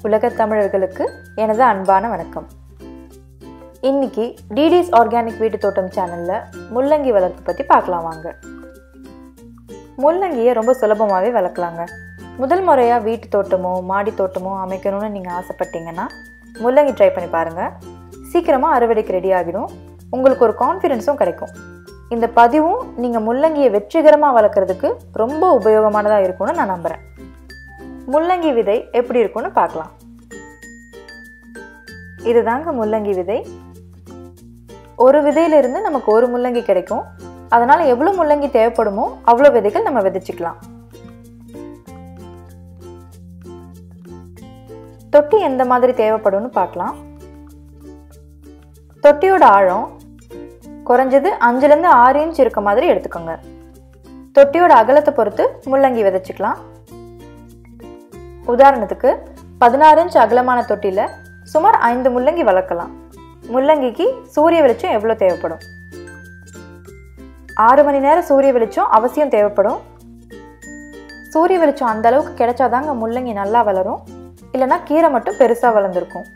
உலகத் தமிழர்களுக்கு எனது அன்பான வணக்கம் இன்னைக்கு டிடிஸ் ஆர்கானிக் வீட்டு தோட்டம் சேனலில் முள்ளங்கி வளர்ப்பு பற்றி பார்க்கலாம் வாங்க முள்ளங்கியை ரொம்ப சுலபமாகவே வளர்க்கலாங்க முதல் முறையாக வீட்டு தோட்டமோ மாடி தோட்டமோ அமைக்கணும்னு நீங்கள் ஆசைப்பட்டீங்கன்னா முள்ளங்கி ட்ரை பண்ணி பாருங்கள் சீக்கிரமாக அறுவடைக்கு ரெடி ஆகிடும் உங்களுக்கு ஒரு கான்ஃபிடென்ஸும் கிடைக்கும் இந்த பதிவும் நீங்கள் முள்ளங்கியை வெற்றிகரமாக வளர்க்குறதுக்கு ரொம்ப உபயோகமானதாக இருக்கும்னு நான் நம்புகிறேன் முள்ளங்கி விதை எப்படி இருக்கும்னு பார்க்கலாம் இதுதாங்க முள்ளங்கி விதை ஒரு விதையிலிருந்து நமக்கு ஒரு முள்ளங்கி கிடைக்கும் அதனால எவ்வளோ முள்ளங்கி தேவைப்படுமோ அவ்வளோ விதைகள் நம்ம விதைச்சிக்கலாம் தொட்டி எந்த மாதிரி தேவைப்படும்னு பார்க்கலாம் தொட்டியோட ஆழம் குறைஞ்சது அஞ்சுலேருந்து ஆறு இன்ச் இருக்க மாதிரி எடுத்துக்கோங்க தொட்டியோட அகலத்தை பொறுத்து முள்ளங்கி விதைச்சிக்கலாம் உதாரணத்துக்கு பதினாறு இன்ச் அகலமான தொட்டியில் சுமார் ஐந்து முள்ளங்கி வளர்க்கலாம் முள்ளங்கிக்கு சூரிய வெளிச்சம் எவ்வளோ தேவைப்படும் ஆறு மணி நேரம் சூரிய வெளிச்சம் அவசியம் தேவைப்படும் சூரிய வெளிச்சம் அந்த அளவுக்கு கிடைச்சாதாங்க முள்ளங்கி நல்லா வளரும் இல்லைன்னா கீரை மட்டும் பெருசாக வளர்ந்துருக்கும்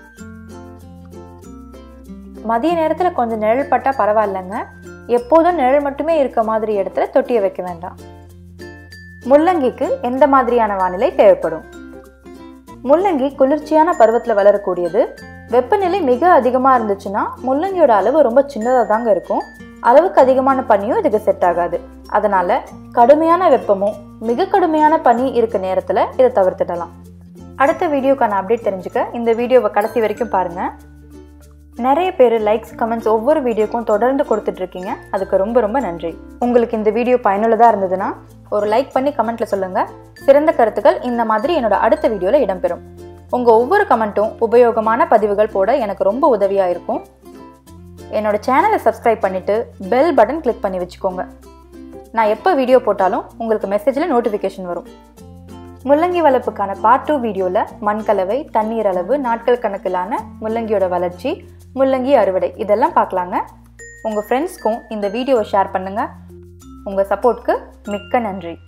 மதிய நேரத்தில் கொஞ்சம் நிழல் பட்டால் பரவாயில்லைங்க எப்போதும் நிழல் மட்டுமே இருக்க மாதிரி இடத்துல தொட்டியை வைக்க வேண்டாம் முள்ளங்கிக்கு எந்த மாதிரியான வானிலை தேவைப்படும் முள்ளங்கி குளிர்ச்சியான பருவத்தில் வளரக்கூடியது வெப்பநிலை மிக அதிகமாக இருந்துச்சுன்னா முள்ளங்கியோட அளவு ரொம்ப சின்னதாக தாங்க இருக்கும் அளவுக்கு அதிகமான பனியும் இதுக்கு செட் ஆகாது அதனால கடுமையான வெப்பமும் மிக கடுமையான பனி இருக்க நேரத்தில் இதை தவிர்த்துடலாம் அடுத்த வீடியோக்கான அப்டேட் தெரிஞ்சுக்க இந்த வீடியோவை கடைசி வரைக்கும் பாருங்கள் நிறைய பேர் லைக்ஸ் கமெண்ட்ஸ் ஒவ்வொரு வீடியோக்கும் தொடர்ந்து கொடுத்துட்டு இருக்கீங்க அதுக்கு ரொம்ப ரொம்ப நன்றி உங்களுக்கு இந்த வீடியோ பயனுள்ளதாக இருந்ததுன்னா ஒரு லைக் பண்ணி கமெண்ட்ல சொல்லுங்க சிறந்த கருத்துக்கள் இந்த மாதிரி என்னோட அடுத்த வீடியோவில் இடம்பெறும் உங்க ஒவ்வொரு கமெண்ட்டும் உபயோகமான பதிவுகள் போட எனக்கு ரொம்ப உதவியாக இருக்கும் என்னோட சேனலை சப்ஸ்கிரைப் பண்ணிட்டு பெல் பட்டன் கிளிக் பண்ணி வச்சுக்கோங்க நான் எப்போ வீடியோ போட்டாலும் உங்களுக்கு மெசேஜில் நோட்டிஃபிகேஷன் வரும் முள்ளங்கி வளர்ப்புக்கான பார்ட் டூ வீடியோவில் மண்கலவை தண்ணீர் அளவு நாட்கள் கணக்கிலான முள்ளங்கியோட வளர்ச்சி முள்ளங்கி அறுவடை இதெல்லாம் பார்க்கலாங்க உங்கள் ஃப்ரெண்ட்ஸ்க்கும் இந்த வீடியோவை ஷேர் பண்ணுங்கள் உங்கள் சப்போர்ட்க்கு மிக்க நன்றி